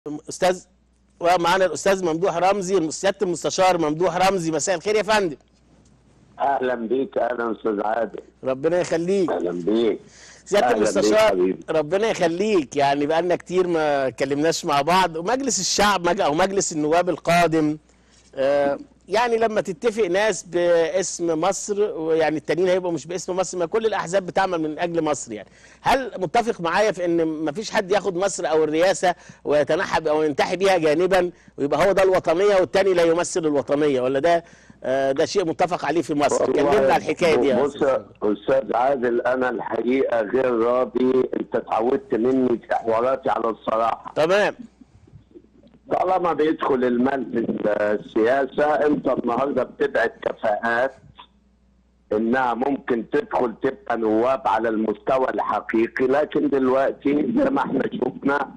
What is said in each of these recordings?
استاذ ومعانا الاستاذ ممدوح رمزي سياده المستشار ممدوح رمزي مساء الخير يا فندم اهلا بيك اهلا استاذ عادل ربنا يخليك اهلا بيك سياده أهلاً بيك المستشار حبيبي. ربنا يخليك يعني بقالنا كتير ما اتكلمناش مع بعض ومجلس الشعب مج- او مجلس النواب القادم آه، يعني لما تتفق ناس باسم مصر ويعني التانيين هيبقوا مش باسم مصر ما كل الاحزاب بتعمل من اجل مصر يعني هل متفق معايا في ان ما فيش حد ياخد مصر او الرئاسه ويتنحى او ينتحي بيها جانبا ويبقى هو ده الوطنيه والتاني لا يمثل الوطنيه ولا ده آه، ده شيء متفق عليه في مصر والله كلمنا على الحكايه دي يا بص أستاذ. استاذ عادل انا الحقيقه غير راضي انت اتعودت مني في حواراتي على الصراحه تمام طالما بيدخل المال في السياسه انت النهارده بتبعد كفاءات انها ممكن تدخل تبقى نواب على المستوى الحقيقي لكن دلوقتي زي ما احنا شفنا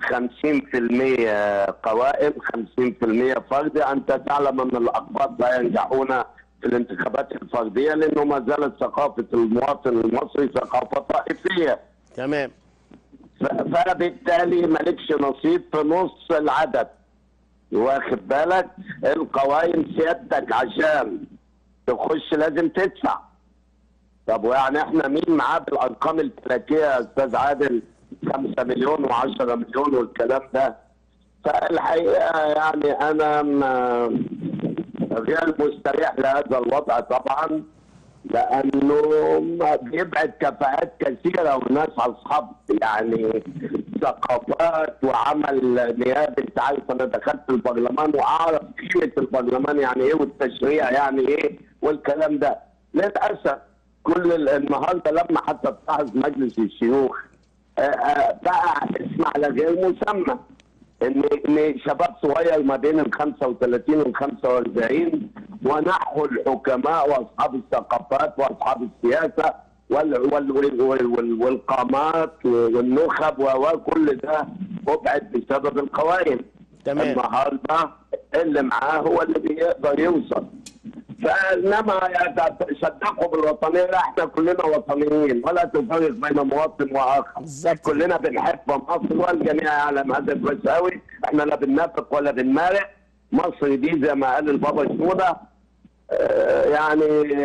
50% قوائم 50% فردي انت تعلم ان الاقباط لا ينجحون في الانتخابات الفرديه لانه ما زالت ثقافه المواطن المصري ثقافه طائفيه تمام ف- فبالتالي مالكش نصيب في نص العدد واخد بالك القوائم سيادتك عشان تخش لازم تدفع طب ويعني احنا مين معاه بالارقام الفلكيه يا استاذ عادل 5 مليون و10 مليون والكلام ده فالحقيقه يعني انا ما- غير مستريح لهذا الوضع طبعا لانه ما بيبعد كفاءات كثيره وناس اصحاب يعني ثقافات وعمل نيابي انت عارف انا دخلت البرلمان واعرف قيمه البرلمان يعني ايه والتشريع يعني ايه والكلام ده للاسف كل ال- النهارده لما حتى اتخذ مجلس الشيوخ آه، آه، بقى اسم على غير مسمى ان ان شباب صغير ما بين ال 35 وال 45 ونحو الحكماء واصحاب الثقافات واصحاب السياسه وال وال وال وال وال والقامات والنخب وكل ده ابعد بسبب القوائم تمام النهارده اللي معاه هو اللي بيقدر يوصل فانما صدقوا بالوطنيه لا احنا كلنا وطنيين ولا تفرق بين مواطن واخر بالظبط كلنا بنحب مصر والجميع يعلم هذا كويس قوي احنا لا بننافق ولا بنمارق مصر دي زي ما قال البابا شنوده آه، يعني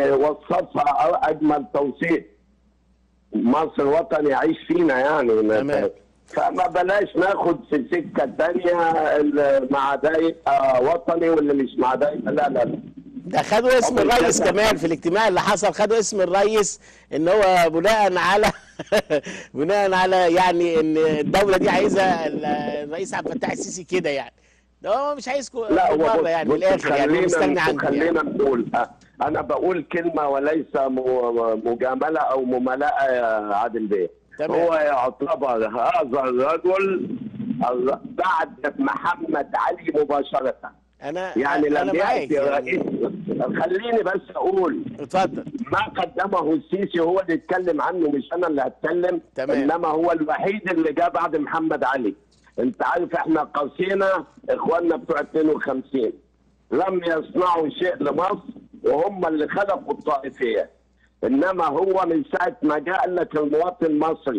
وصفها اجمل توصيف مصر وطن يعيش فينا يعني تمام. فما بلاش ناخد في سكه ثانيه اللي مع ده يبقى وطني واللي مش مع ده يبقى لا لا لا ده خدوا اسم أول الرئيس كده. كمان في الاجتماع اللي حصل خدوا اسم الرئيس ان هو بناء على بناء على يعني ان الدوله دي عايزه ال- الرئيس عبد الفتاح السيسي كده يعني ده هو مش عايزكم لا هو مره بص- يعني بص من الاخر يعني هو مستغني خلينا عنكم يعني. خلينا نقول أه، انا بقول كلمه وليس م- مجامله او ممالاه يا عادل بيه تمام. هو يعتبر هذا الرجل الر- بعد محمد علي مباشره انا يعني انا لم معاك ياتي يعني. رئيس خليني بس اقول اتفضل ما قدمه السيسي هو اللي اتكلم عنه مش انا اللي هتكلم تمام. انما هو الوحيد اللي جاء بعد محمد علي انت عارف احنا قاسينا اخواننا بتوع 52 لم يصنعوا شيء لمصر وهم اللي خلقوا الطائفيه انما هو من ساعه ما جاء قال لك المواطن المصري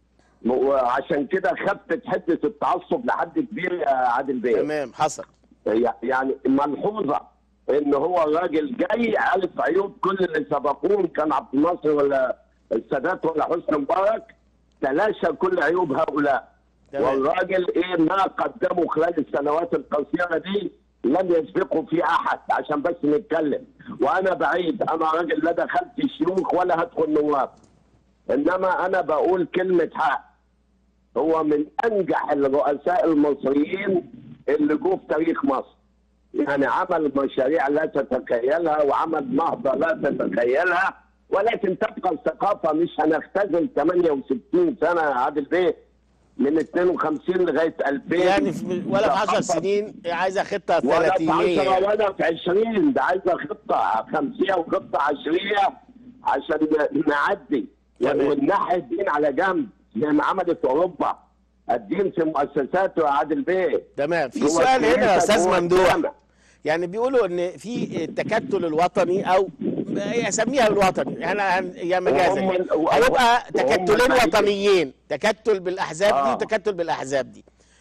وعشان كده خفت حده التعصب لحد كبير يا عادل بيه تمام حصل يعني ملحوظه ان هو الراجل جاي عارف عيوب كل اللي سبقوه كان عبد الناصر ولا السادات ولا حسني مبارك تلاشى كل عيوب هؤلاء تمام. والراجل ايه ما قدمه خلال السنوات القصيره دي لم يسبقه في احد عشان بس نتكلم وانا بعيد انا راجل لا دخلت شيوخ ولا هدخل نواب انما انا بقول كلمه حق هو من انجح الرؤساء المصريين اللي جو في تاريخ مصر يعني عمل مشاريع لا تتخيلها وعمل نهضه لا تتخيلها ولكن تبقى الثقافه مش هنختزل 68 سنه يا عادل بيه من 52 لغايه 2000 يعني في ولا في 10 ثقافة سنين عايزه خطه ولا في 30 10 ولا في 20 ده عايزه خطه خمسيه وخطه عشريه عشان نعدي تمام. وننحي الدين على جنب زي ما عملت اوروبا الدين في مؤسساته يا عادل بيه تمام في جوه سؤال هنا يا الكنيسة، استاذ جوه ممدوح الجامع. يعني بيقولوا ان في التكتل الوطني او يسميها الوطني يعني هن- يا مجازا وهم- يعني. وهم- هيبقى وهم تكتلين سعيدين. وطنيين تكتل بالاحزاب دي آه. وتكتل بالاحزاب دي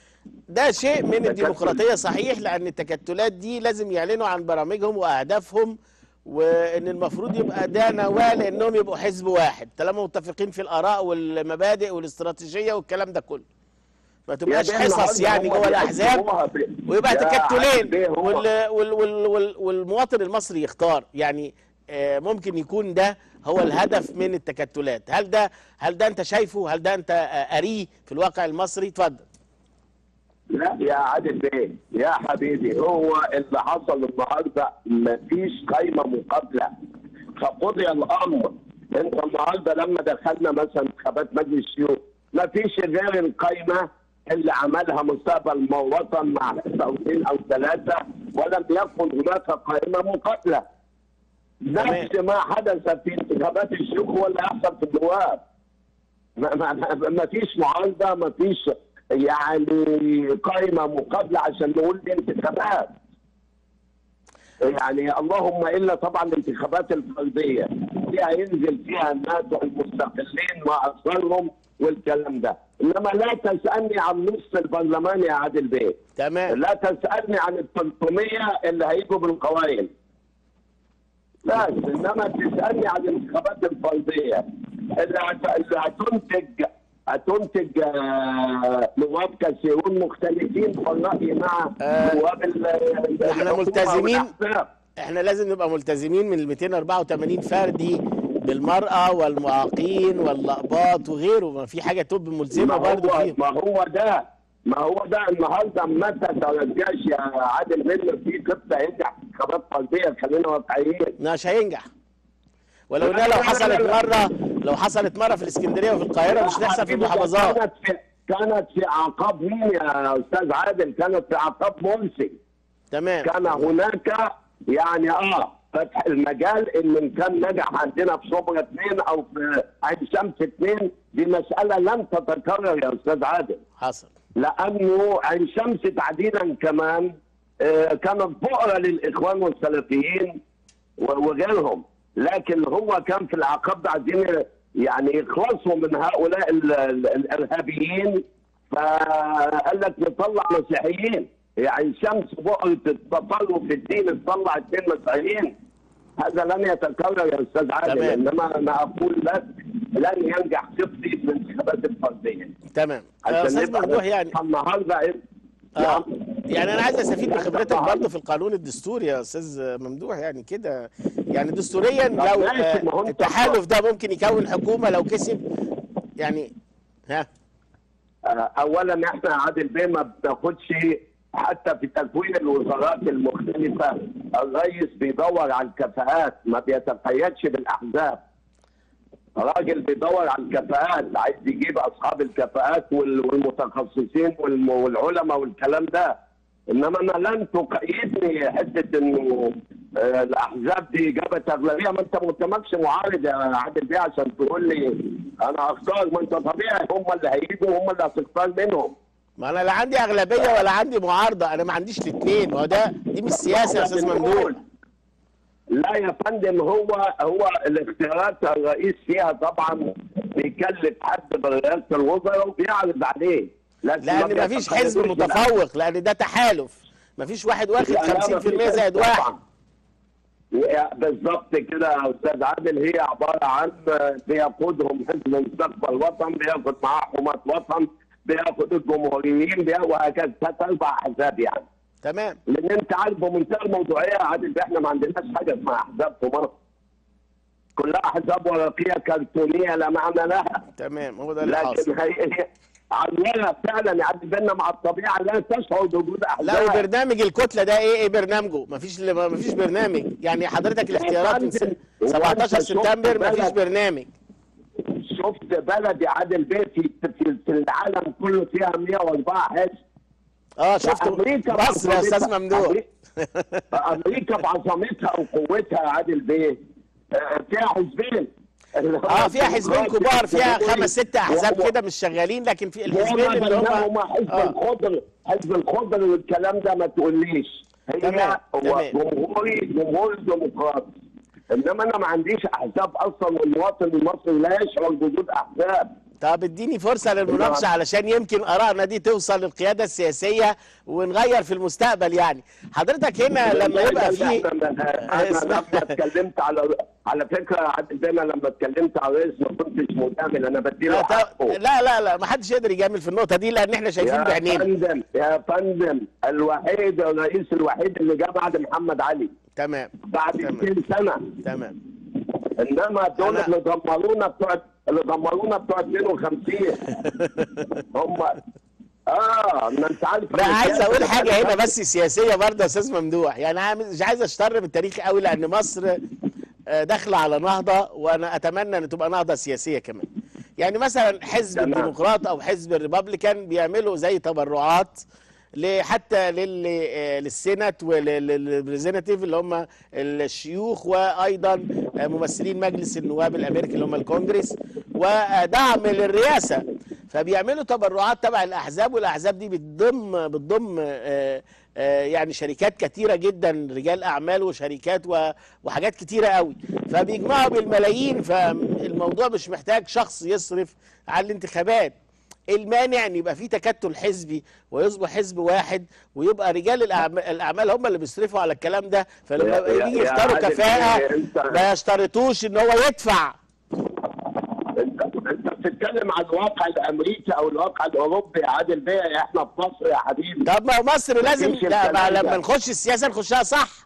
ده شيء من تكتل. الديمقراطيه صحيح لان التكتلات دي لازم يعلنوا عن برامجهم واهدافهم وان المفروض يبقى ده نواه لانهم يبقوا حزب واحد طالما متفقين في الاراء والمبادئ والاستراتيجيه والكلام ده كله ما تبقاش يا بيه حصص النهاردة يعني هم جوه الاحزاب بيقدموها ب- ويبقى يا عادل تكتلين بيه هو- وال وال وال وال والمواطن المصري يختار يعني آه، ممكن يكون ده هو الهدف من التكتلات هل ده هل ده انت شايفه هل ده انت آه، قاريه في الواقع المصري اتفضل لا يا عادل بيه يا حبيبي هو اللي حصل النهارده مفيش قايمه مقابله فقضي الامر انت النهارده لما دخلنا مثلا انتخابات مجلس الشيوخ مفيش غير القايمه اللي عملها مستقبل وطن مع او اثنين او ثلاثه ولم يكن هناك قائمه مقابله نفس ما حدث في انتخابات الشيوخ هو اللي يحصل في النواب ما, ما, ما, ما فيش معارضه ما فيش يعني قائمه مقابله عشان نقول دي انتخابات يعني اللهم الا طبعا الانتخابات الفرديه دي هينزل فيها الناس المستقلين مع اصغرهم والكلام ده انما لا تسالني عن نص البرلمان يا عادل بيه تمام لا تسالني عن ال 300 اللي هيجوا بالقوائم بس انما تسالني عن الانتخابات الفرديه اللي هت- اللي هتنتج هتنتج آه، نواب كثيرون مختلفين في الراي مع آه، نواب ال- ال- إحنا الحكومة ملتزمين والأحزاب. احنا لازم نبقى ملتزمين من ال 284 فردي بالمرأة والمعاقين واللقباط وغيره ما في حاجة تب ملزمة ما برضه هو فيهم ما هو ده ما هو ده النهارده متى ترجاش يا عادل منه في خطه ينجح في انتخابات فرديه خلينا واقعيين مش هينجح ولو انها لو حصلت مرة لو حصلت مرة في الاسكندرية وفي القاهرة مش هتحصل في حبيبي، المحافظات كانت في كانت في اعقاب مين يا استاذ عادل كانت في اعقاب مرسي تمام كان هناك يعني اه فتح المجال ان كان نجح عندنا في صبرا اثنين او في عين شمس اثنين دي مساله لن تتكرر يا استاذ عادل حصل لانه عين شمس تحديدا كمان آه، كانت بؤره للاخوان والسلفيين و- وغيرهم لكن هو كان في العقاب ده عايزين يعني يخلصوا من هؤلاء ال- ال- الارهابيين فقال لك نطلع مسيحيين يعني شمس بؤره التطرف في الدين تطلع اثنين مسيحيين هذا لن يتكرر يا استاذ عادل تمام. انما انا اقول لك لن ينجح خطتي في الانتخابات الفرديه تمام آه، عشان استاذ نبقى ممدوح يعني النهارده إيه؟ آه. نعم. يعني انا عايز استفيد من يعني خبرتك طبعاً. برضه في القانون الدستوري يا استاذ ممدوح يعني كده يعني دستوريا طب لو ماشي، ما هو آه، أنت- التحالف ده ممكن يكون حكومه لو كسب يعني ها آه، اولا احنا عادل بيه ما بناخدش حتى في تكوين الوزارات المختلفه الرئيس بيدور على الكفاءات ما بيتقيدش بالاحزاب راجل بيدور على الكفاءات عايز يجيب اصحاب الكفاءات وال- والمتخصصين والم- والعلماء والكلام ده انما انا لن تقيدني حته انه آه، الاحزاب دي جابت اغلبيه ما انت ما قدامكش معارض يا عادل بيه عشان تقول لي انا اختار ما انت طبيعي هم اللي هيجوا هم اللي هتختار منهم ما انا لا عندي اغلبيه ولا عندي معارضه انا ما عنديش الاثنين ما هو ده دي مش سياسه يا استاذ ممدوح لا يا فندم هو هو الاختيارات الرئيس فيها طبعا بيكلف حد برئاسه الوزراء وبيعرض عليه لكن لان ما فيش حزب بيتقيدوش متفوق لان ده تحالف ما فيش واحد واخد لا، لا، ما 50% فيش زائد طبعاً. واحد هي بالظبط كده يا استاذ عادل هي عباره عن بيقودهم حزب مستقبل وطن بياخد معاه حكومه وطن بياخد الجمهوريين بياخد وهكذا ثلاث اربع احزاب يعني تمام لان انت عارف بمنتهى الموضوعيه يا عادل احنا ما عندناش حاجه اسمها احزاب في مصر كلها احزاب ورقيه كرتونيه لا معنى لها تمام هو ده اللي حاصل لكن هي هي عمالة فعلا يعدي بينا مع الطبيعه لا تشعر بوجود لا احزاب وبرنامج الكتله ده ايه ايه برنامجه ما فيش ما فيش برنامج يعني حضرتك الاختيارات من س- هو 17 أنت شفت سبتمبر ما فيش بلد- برنامج شفت بلد عادل بيه في في في العالم كله فيها 104 حزب اه شفت أمريكا مصر يا استاذ بعظمتها- ممدوح أمريكا- امريكا بعظمتها وقوتها يا عادل بيه آه، فيها حزبين اه فيها حزبين كبار فيها الجمهوري خمس ست احزاب وهو- كده مش شغالين لكن في هم الحزبين اللي هم هم حزب آه. الخضر حزب الخضر والكلام ده ما تقوليش هي تمام، هو تمام. جمهوري جمهوري ديمقراطي انما انا ما عنديش احزاب اصلا والمواطن المصري لا يشعر بوجود احزاب طب اديني فرصة للمناقشة علشان يمكن آرائنا دي توصل للقيادة السياسية ونغير في المستقبل يعني حضرتك هنا لما يبقى في انا اسمع. لما اتكلمت على على فكره عادل بيه انا لما اتكلمت على الرئيس ما كنتش مجامل انا بديله لا, طب- حقه لا لا لا ما حدش يقدر يجامل في النقطة دي لأن احنا شايفين يا بعينينا فندم يا فندم الوحيد الرئيس الوحيد اللي جه بعد محمد علي تمام بعد تمام. 200 سنه تمام انما دول أنا- اللي دمرونا بتوع اللي دمرونا بتوع 52 هم اه ما انت عارف لا عايز اقول السياسة حاجه هنا بتاعت- بس سياسيه برضه يا استاذ ممدوح يعني أنا مش عايز اشتر بالتاريخ قوي لان مصر آه، داخله على نهضه وانا اتمنى ان تبقى نهضه سياسيه كمان يعني مثلا حزب تمام. الديمقراط او حزب الريبابليكان بيعملوا زي تبرعات ل- حتى لل آه، للسينات وللريزيناتيف اللي هم الشيوخ وايضا آه، ممثلين مجلس النواب الامريكي اللي هم الكونجرس ودعم للرئاسه فبيعملوا تبرعات تبع الاحزاب والاحزاب دي بتضم بتضم آه، آه، يعني شركات كتيره جدا رجال اعمال وشركات و- وحاجات كتيره قوي فبيجمعوا بالملايين فالموضوع مش محتاج شخص يصرف على الانتخابات المانع ان يبقى في تكتل حزبي ويصبح حزب واحد ويبقى رجال الأعم- الاعمال هم اللي بيصرفوا على الكلام ده فلما يا- يا- يجي يا يختاروا عادل كفاءه بيه، أنت- ما يشترطوش ان هو يدفع انت انت بتتكلم عن الواقع الامريكي او الواقع الاوروبي يا عادل بيه احنا في مصر يا حبيبي طب ما هو مصر لازم مفيش لا ما الكلام لما ده. نخش السياسه نخشها صح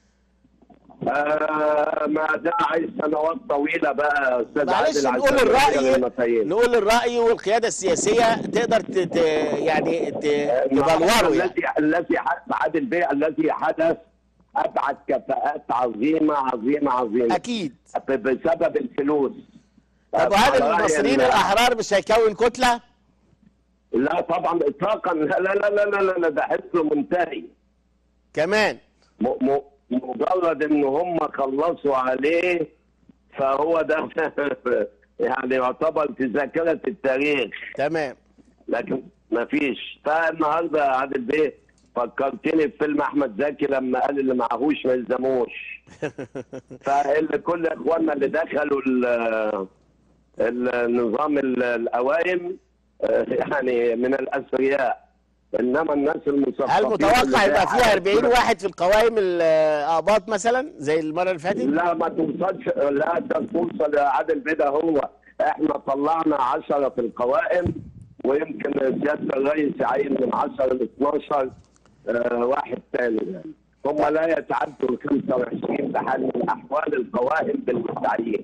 آه ما ده عايز سنوات طويله بقى يا استاذ معلش عادل نقول عشان نوصل الراي للمفاهيم. نقول الراي والقياده السياسيه تقدر ت... ت... يعني ت... النهارده تبلوره يعني الذي الذي حدث عادل بيه الذي حدث ابعد كفاءات عظيمه عظيمه عظيمه اكيد بسبب الفلوس طب وهل على رأي المصريين ال- الاحرار مش هيكون كتله لا طبعا اطلاقا لا لا لا لا لا, لا ده حزب منتهي كمان م م مجرد ان هم خلصوا عليه فهو ده يعني يعتبر في ذاكره التاريخ تمام لكن ما فيش فالنهارده يا عادل بيه فكرتني بفيلم احمد زكي لما قال اللي معهوش ما يلزموش فاللي كل اخواننا اللي دخلوا ال- النظام ال- الاوائم آه، يعني من الاثرياء انما الناس المثقفين هل اللي متوقع يبقى فيها حاجة 40 كده- واحد في القوائم الاقباط مثلا زي المره اللي فاتت لا ما توصلش لا ده توصل يا عادل بيه هو احنا طلعنا 10 في القوائم ويمكن سياده الرئيس عين من 10 ل 12 آه واحد ثاني يعني هم لا يتعدوا ال 25 بحال من الاحوال القوائم بالتعيين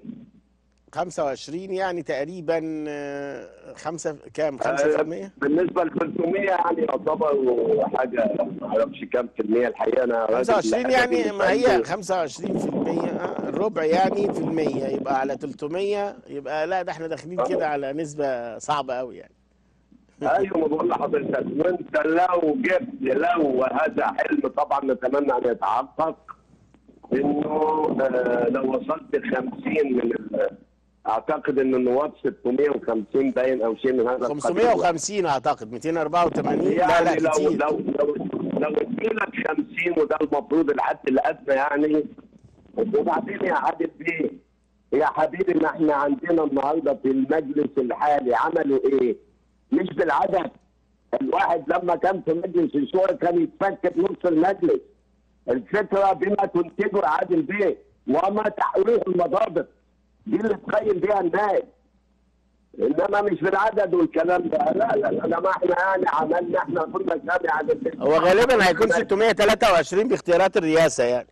25 يعني تقريبا آه، خمسة كام 5% آه، بالنسبه ل 300 يعني يعتبر حاجه ما اعرفش كام في المية الحقيقه انا راجل 25 يعني أكاديمي ما هي فاهم. 25% آه، الربع يعني في المية يبقى على 300 يبقى لا ده احنا داخلين كده على نسبة صعبة قوي يعني ايوه ما بقول لحضرتك وانت لو جبت لو وهذا حلم طبعا نتمنى ان يتحقق انه آه، لو وصلت 50 من ال- اعتقد ان النواب 650 باين او شيء من هذا القبيل. 550 اعتقد 284 لا لا يعني لو كتير لو لو لو اديلك 50 وده المفروض الحد الادنى يعني وبعدين يا عادل بيه يا حبيبي ما احنا عندنا النهارده في المجلس الحالي عملوا ايه؟ مش بالعدد الواحد لما كان في مجلس الشورى كان يتفك نص المجلس الفكره بما تنتجه يا عادل بيه وما تحويه المضابط دي اللي تقيم بيها الناس انما مش بالعدد والكلام ده لا لا لا ما احنا يعني عملنا احنا كنا كام يا عادل بيه هو غالبا هيكون 623 باختيارات الرئاسة يعني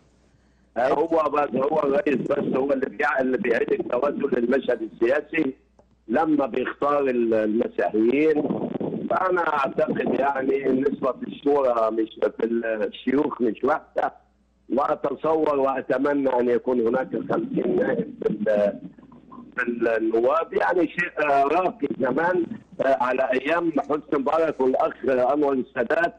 هو بس هو الرئيس بس هو اللي بيع اللي بيعيد التوازن للمشهد السياسي لما بيختار ال- المسيحيين فانا اعتقد يعني نسبه الشورى مش في الشيوخ مش واحده واتصور واتمنى ان يكون هناك 50 نائب في ال- في النواب يعني شيء آه، راقي كمان آه، على ايام حسني مبارك والاخ انور السادات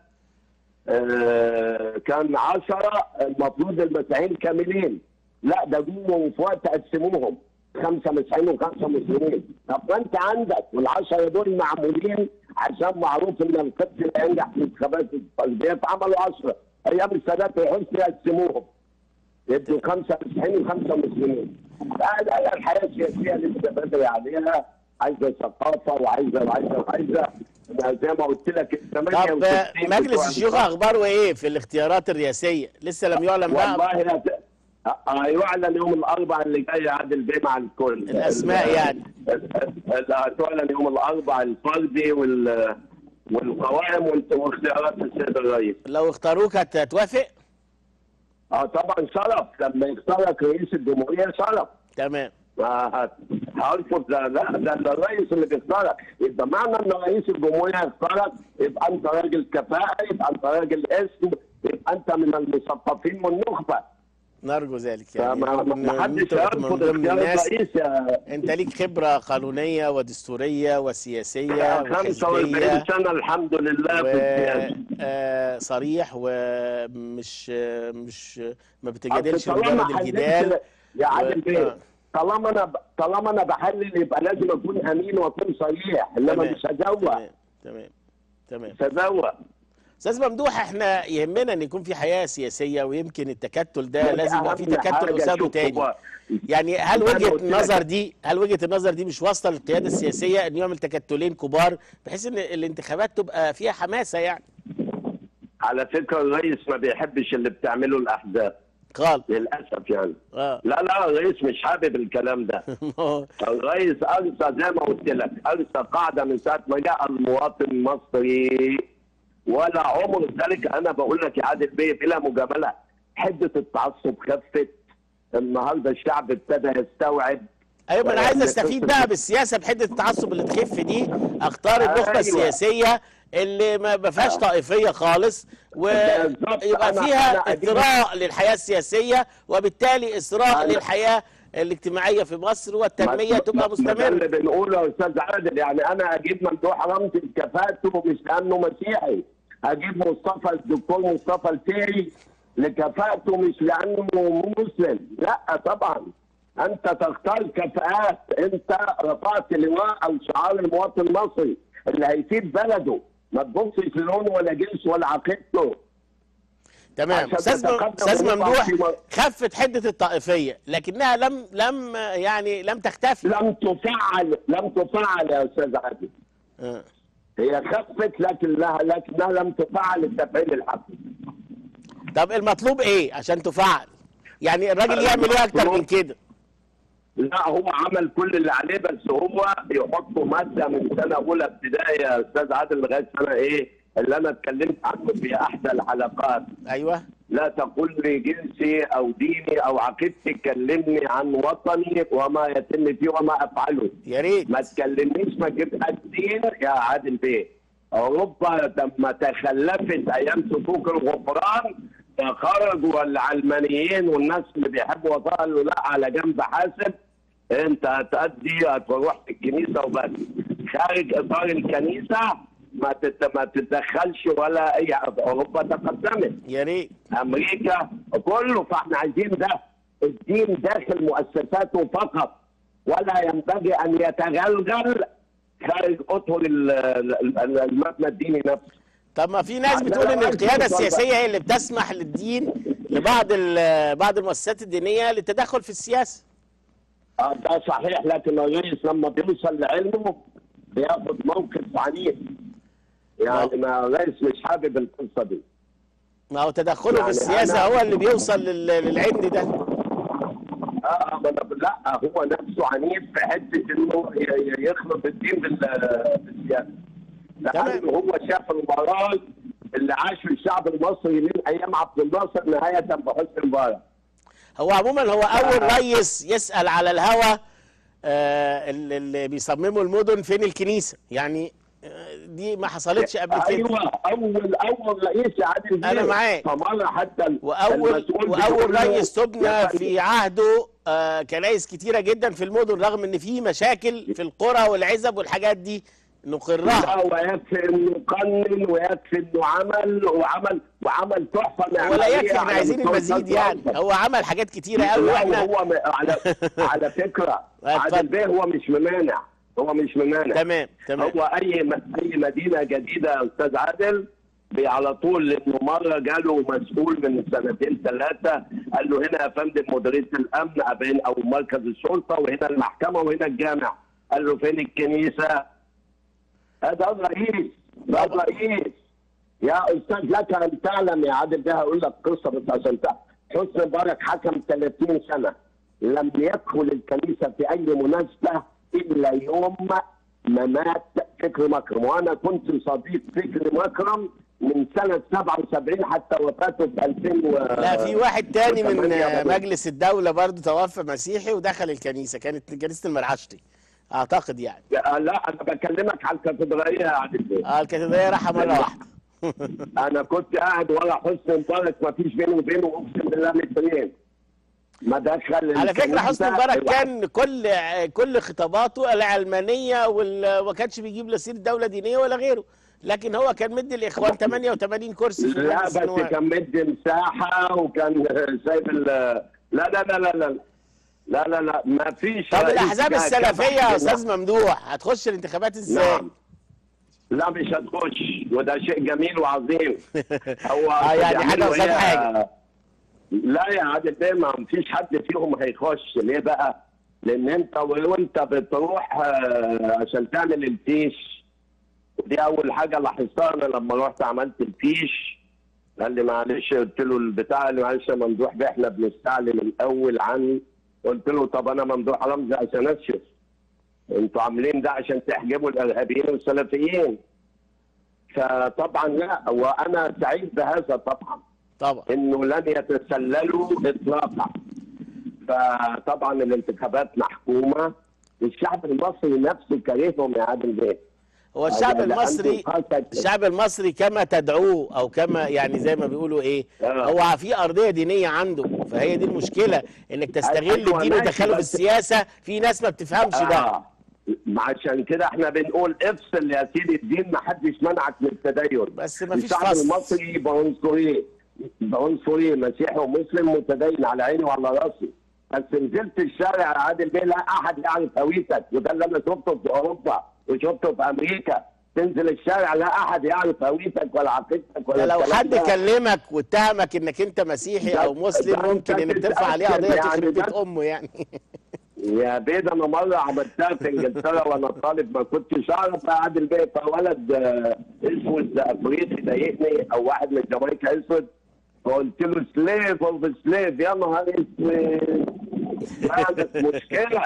آه، كان عشرة المفروض المسيحيين كاملين لا ده جم في وقت قسموهم خمسة مسيحيين وخمسة مسلمين طب ما انت عندك والعشرة دول معمولين عشان معروف ان القدس لا ينجح في انتخابات التربية فعملوا عشرة ايام السادات وحسني قسموهم يدوا خمسة مسيحيين وخمسة مسلمين لا لا لا الحياة السياسية لسه بدري عليها عايزه ثقافه وعايزه وعايزه وعايزه أنا زي ما قلت لك ال طب 68 آه، مجلس بتوع الشيوخ اخباره ايه في الاختيارات الرئاسيه لسه لم يعلن بقى والله هت- هيعلن يوم الاربعاء اللي جاي عادل بيه مع الكل الأسماء يعني. هتعلن يوم الاربعاء الفردي وال والقوائم والت- واختيارات السيد الرئيس لو اختاروك هت- هتوافق اه طبعا شرف لما يختارك رئيس الجمهوريه شرف تمام ما هت- هرفض ده لا ده ده الرئيس اللي بيختارك يبقى معنى ان رئيس الجمهوريه يختارك يبقى انت راجل كفاءه يبقى انت راجل اسم يبقى انت من المثقفين والنخبه نرجو ذلك يعني فما إن ما حدش أنت من يرفض ضمن اختيار الناس الرئيس يا انت ليك خبره قانونيه ودستوريه وسياسيه 45 وحزبيه سنه الحمد لله في السياسه وصريح ومش آه، مش ما بتجادلش أصل طالما مجرد حللت- الجدال يا عادل و- بيه آه. طالما انا ب- طالما انا بحلل يبقى لازم اكون امين واكون صريح انما تمام. مش هزوق تمام تمام تمام مش هزوق استاذ ممدوح احنا يهمنا ان يكون في حياه سياسيه ويمكن التكتل ده لازم يبقى في أهم تكتل حاجة قصاده شوف تاني هو- يعني هل أنا وجهه قلت لك- النظر دي هل وجهه النظر دي مش واصله للقياده السياسيه ان يعمل تكتلين كبار بحيث ان الانتخابات تبقى فيها حماسه يعني على فكره الرئيس ما بيحبش اللي بتعمله الاحزاب قال للاسف يعني اه لا لا الرئيس مش حابب الكلام ده الرئيس ارسى زي ما قلت لك ارسى قاعده من ساعه ما جاء المواطن المصري ولا عمر ذلك انا بقول لك يا عادل بيه بلا مجامله حده التعصب خفت النهارده الشعب ابتدى يستوعب ايوه ما انا عايز يعني استفيد قصة- بقى بالسياسه بحده التعصب اللي تخف دي اختار النخبه أيوة. السياسيه اللي ما ما فيهاش طائفيه خالص بالظبط. ويبقى أنا- فيها أنا أجيب- اثراء للحياه السياسيه وبالتالي اثراء أنا- للحياه الاجتماعيه في مصر والتنميه ما- تبقى ما- ما ده مستمره اللي بنقوله يا استاذ عادل يعني انا اجيب ممدوح رمزي بكفاءته مش لانه مسيحي اجيب مصطفى الدكتور مصطفى الفيري لكفاءته مش لانه مسلم لا طبعا انت تختار كفاءات انت رفعت لواء او شعار المواطن المصري اللي هيفيد بلده ما تبصش للونه ولا جنسه ولا عقيدته تمام عشان استاذ تتقدم استاذ ونطلع ممدوح في م- خفت حده الطائفيه لكنها لم لم يعني لم تختفي لم تفعل لم تفعل يا استاذ عادل آه. هي خفت لكنها لكنها لم تفعل التفعيل الحقيقي طب المطلوب ايه عشان تفعل يعني الراجل يعمل ايه اكتر من كده لا هو عمل كل اللي عليه بس هو بيحطوا ماده من سنه اولى ابتدائي يا استاذ عادل لغايه سنه ايه اللي انا اتكلمت عنه في احدى الحلقات ايوه لا تقل لي جنسي او ديني او عقيدتي كلمني عن وطني وما يتم فيه وما افعله يا ريت ما تكلمنيش ما تجيب الدين يا عادل بيه اوروبا لما تخلفت ايام سفوك الغفران فخرجوا العلمانيين والناس اللي بيحبوا وطنهم قالوا لا على جنب حاسب انت هتأدي هتروح في الكنيسه وبس خارج اطار الكنيسه ما تت- ما تتدخلش ولا اي حاجة. اوروبا تقدمت يا ريت امريكا كله فاحنا عايزين ده الدين داخل مؤسساته فقط ولا ينبغي ان يتغلغل خارج اطر ال- ال- ال- المبنى الديني نفسه طب ما في ناس لا، بتقول لا، ان لا، القياده لا، السياسيه هي اللي بتسمح للدين لبعض ال- بعض المؤسسات الدينيه للتدخل في السياسه آه، ده صحيح لكن الرئيس لما بيوصل لعلمه بياخد موقف عنيف يعني ما الرئيس مش حابب القصه دي ما هو تدخله يعني في السياسه أنا- هو اللي بيوصل لل- للعند ده اه ما أنا- لا هو نفسه عنيف في حته انه ي- ي- يخلط الدين بال- بالسياسه لانه هو شاف المرار اللي عاشه الشعب المصري من ايام عبد الناصر نهايه بحسني مبارك هو عموما هو اول آه. رئيس يسال على الهوى آه اللي اللي بيصمموا المدن فين الكنيسه يعني آه، دي ما حصلتش قبل كده ايوه اول اول رئيس عادل بيه أنا معاك. فمره حتى ال- واول المسؤول واول بيقول له رئيس تبنى يا في عهده آه كنايس كتيره جدا في المدن رغم ان في مشاكل في القرى والعزب والحاجات دي نقرها لا ويكفي انه قنن ويكفي انه عمل وعمل وعمل تحفه معماريه ولا يكفي احنا على عايزين مستوى المزيد يعني الأكبر. هو عمل حاجات كتيره قوي لا واحنا وهو م... على على فكره اتفضل. عادل بيه هو مش ممانع هو مش ممانع تمام تمام هو اي م... اي مدينه جديده يا استاذ عادل بي- على طول لانه مره جاله مسؤول من سنتين ثلاثه قال له هنا يا فندم مديريه الامن أبين او مركز الشرطه وهنا المحكمه وهنا الجامع قال له فين الكنيسه؟ هذا الرئيس ده الرئيس يا استاذ لك ان تعلم يا عادل ده هقول لك قصه بس عشان تعرف حسني مبارك حكم 30 سنه لم يدخل الكنيسه في اي مناسبه الا يوم ما مات فكري مكرم وانا كنت صديق فكري مكرم من سنه 77 حتى وفاته في 2000 و... لا في واحد تاني من وثمانية آه، برضه. مجلس الدولة برضو توفى مسيحي ودخل الكنيسة كانت كنيسة المرعشتي اعتقد يعني لا انا بكلمك على الكاتدرائيه يا عادل بيه. اه الكاتدرائية راحة مرة واحدة انا كنت قاعد ورا حسني مبارك ما فيش بيني وبينه اقسم بالله مترين ما دخل على فكرة الكنيسة حسني مبارك الواحد- كان كل كل خطاباته العلمانية وال- وما كانش بيجيب لا سيرة دولة دينية ولا غيره لكن هو كان مدي الاخوان 88 كرسي في لا مجلس بس النواب. كان مدي مساحه وكان سايب ال لا لا لا لا لا لا لا لا ما فيش طب رئيس الاحزاب كان السلفية يا كبح استاذ ممدوح هتخش الانتخابات ازاي؟ نعم لا مش هتخش وده شيء جميل وعظيم هو آه، يعني حاجة بيعملوا قصاد إيه؟ حاجة. لا يا عادل بيه ما فيش حد فيهم هيخش ليه بقى؟ لان انت وانت بتروح آه، عشان تعمل الفيش ودي اول حاجه لاحظتها انا لما رحت عملت الفيش قال لي معلش قلت له البتاع اللي معلش يا ممدوح بيه احنا بنستعلم الاول عن قلت له طب انا ممدوح رمزي عشان اكشف انتوا عاملين ده عشان تحجبوا الارهابيين والسلفيين فطبعا لا وانا سعيد بهذا طبعا طبعا انه لن يتسللوا اطلاقا فطبعا الانتخابات محكومه والشعب المصري نفسه كرههم يا عادل بيه هو الشعب لأن المصري عنده الشعب المصري كما تدعوه او كما يعني زي ما بيقولوا ايه آه. هو في ارضيه دينيه عنده فهي دي المشكله انك تستغل أيوة الدين ماشي، وتدخله في بس- السياسه في ناس ما بتفهمش ده آه. عشان كده احنا بنقول افصل يا سيدي الدين ما حدش منعك من التدين بس مفيش الشعب فصل. المصري بعنصري بعنصري مسيحي ومسلم متدين على عيني وعلى راسي بس نزلت الشارع يا عادل بيه لا احد يعرف هويتك وده اللي انا شفته في اوروبا وشفته في امريكا تنزل الشارع لا احد يعرف هويتك ولا عقيدتك ولا ده لو الكلام حد ده. كلمك واتهمك انك انت مسيحي او ده- مسلم ده ممكن أنت انك ترفع عليه تتأكد قضيه يعني تخرب بيت بس. امه يعني يا بيد انا مره عملتها في انجلترا وانا طالب ما كنتش اعرف عادل بيه فولد آه، اسود افريقي ضايقني او واحد من جامايكا اسود فقلت له سليف اوف سليف يا نهار اسود كانت مشكله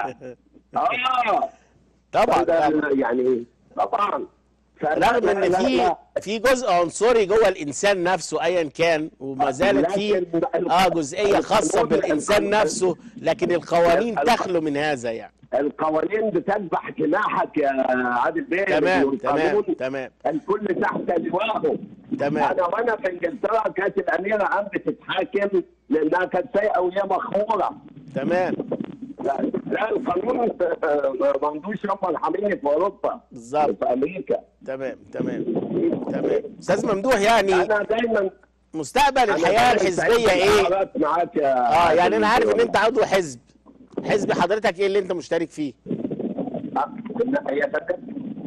اه طبعا ده طبعا. يعني طبعا فلا- رغم لا- ان لا- في لا. في جزء عنصري جوه الانسان نفسه ايا كان وما زالت في لكن- اه جزئيه خاصه القانون- بالانسان القانون- نفسه لكن القوانين الق- تخلو من هذا يعني القوانين بتذبح جناحك يا عادل بيه تمام تمام والقانون تمام الكل تحت لواءه تمام. انا وانا في انجلترا كانت الاميره قامت تتحاكم لانها كانت سايقه وهي مخموره تمام لا لا، القانون ما عندوش رب الحميني في اوروبا بالظبط. في امريكا تمام تمام تمام استاذ ممدوح يعني انا دايما مستقبل أنا الحياه دايماً الحزبيه سعيد ايه بالحوارات معاك يا اه يعني انا عارف ان عادل. انت عضو حزب حزب حضرتك ايه اللي انت مشترك فيه آه، لا هي كانت-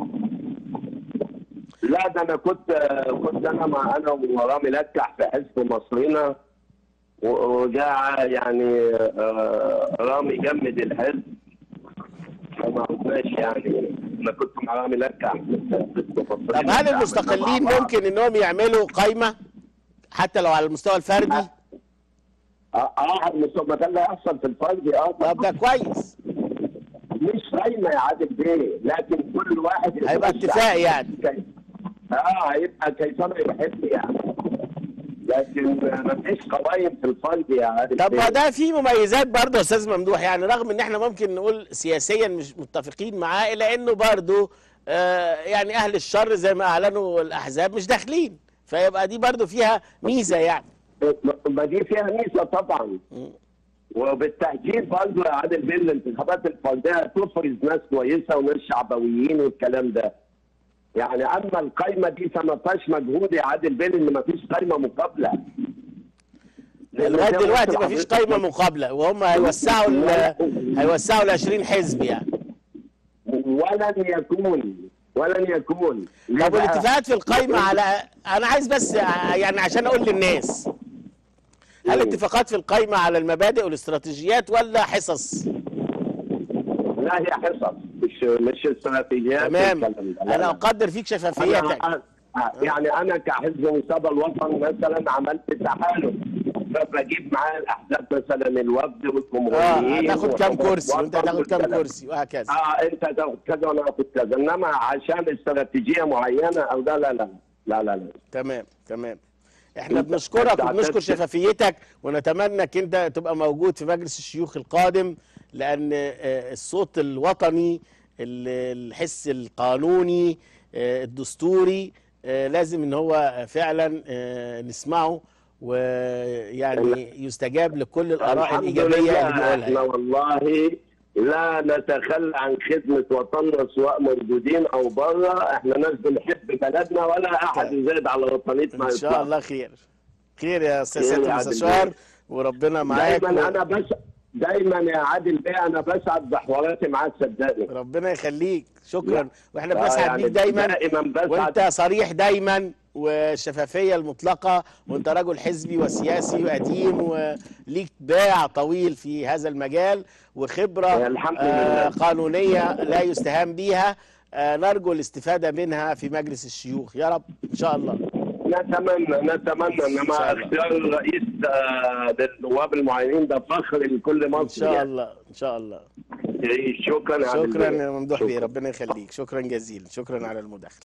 لا ده انا كنت كنت انا مع انا ورامي لكح في حزب مصرنا و- وجاء يعني آه، رامي جمد الحزب فما عرفناش يعني انا كنت مع رامي لكح في حزب مصرنا طب هل المستقلين مع بعض. ممكن انهم يعملوا قايمه حتى لو على المستوى الفردي اه اه المستوى ده اللي هيحصل في الفرد اه طب ده كويس مش قايمه يا عادل بيه لكن كل واحد هيبقى يخش اتفاق على يعني. كيف- اه هيبقى كيفما يحب يعني لكن ما فيش قوائم في الفرد يا عادل طب ما بيه. ده في مميزات برضه يا استاذ ممدوح يعني رغم ان احنا ممكن نقول سياسيا مش متفقين معاه الا انه برضه آه يعني اهل الشر زي ما اعلنوا الاحزاب مش داخلين فيبقى دي برضه فيها ميزه يعني ما دي فيها ميزه طبعا وبالتاكيد برضه يا عادل بيه الانتخابات الفرديه تفرز ناس كويسه وناس شعبويين والكلام ده يعني اما القايمه دي فما فيهاش مجهود يا عادل بيه ان ما فيش قايمه مقابله لأن لغايه زي ما دلوقتي قلت ما فيش لحضرتك، قايمه مقابله وهم هيوسعوا ال- هيوسعوا ل 20 حزب يعني ولن يكون ولن يكون ليه طب بقى؟ والاتفاقات في القايمه على انا عايز بس يعني عشان اقول للناس هل اتفاقات في القايمه على المبادئ والاستراتيجيات ولا حصص؟ لا هي حصص مش مش استراتيجيات تمام والكلام ده. لا، انا لا. اقدر فيك شفافيتك أنا يعني انا كحزب مستقبل الوطن مثلا عملت تحالف فبجيب معايا الاحزاب مثلا الوفد اه والجمهوريين هتاخد كام وحزب كرسي وانت الوطن هتاخد كام والكلام. كرسي وهكذا اه انت تاخد كذا وانا اخد كذا انما عشان استراتيجيه معينه او ده لا لا لا لا لا تمام تمام احنا انت- بنشكرك انت وبنشكر اعتدت- شفافيتك ونتمنى انك انت تبقى موجود في مجلس الشيوخ القادم لان آه، الصوت الوطني ال- الحس القانوني آه، الدستوري آه، لازم ان هو فعلا آه، نسمعه ويعني يستجاب لكل الاراء الحمد الايجابيه اللي لله بيقولها احنا يعني. والله لا نتخلى عن خدمة وطننا سواء موجودين أو بره، احنا ناس بنحب بلدنا ولا أحد يزيد على وطنيتنا ان شاء إطلاقاً. الله خير خير يا استاذ خير سياده يا عادل المستشار بيه. وربنا معاك دايما و- أنا بس دايما يا عادل بيه أنا بسعد بحواراتي معاك صدقني. ربنا يخليك شكرا واحنا آه بنسعد يعني بيك دايما دائما بسعد وانت صريح دايما والشفافيه المطلقه وانت رجل حزبي وسياسي وقديم وليك باع طويل في هذا المجال وخبره الحمد آه، لله. قانونيه لا يستهان بها آه، نرجو الاستفاده منها في مجلس الشيوخ يا رب ان شاء الله نتمنى نتمنى إن انما شاء الله. اختيار الرئيس آه، للنواب المعينين ده فخر لكل مصر ان شاء يعني. الله ان شاء الله شكرا يا عادل شكرا بيه. يا ممدوح بيه شكراً. ربنا يخليك شكرا جزيلا شكرا على المداخله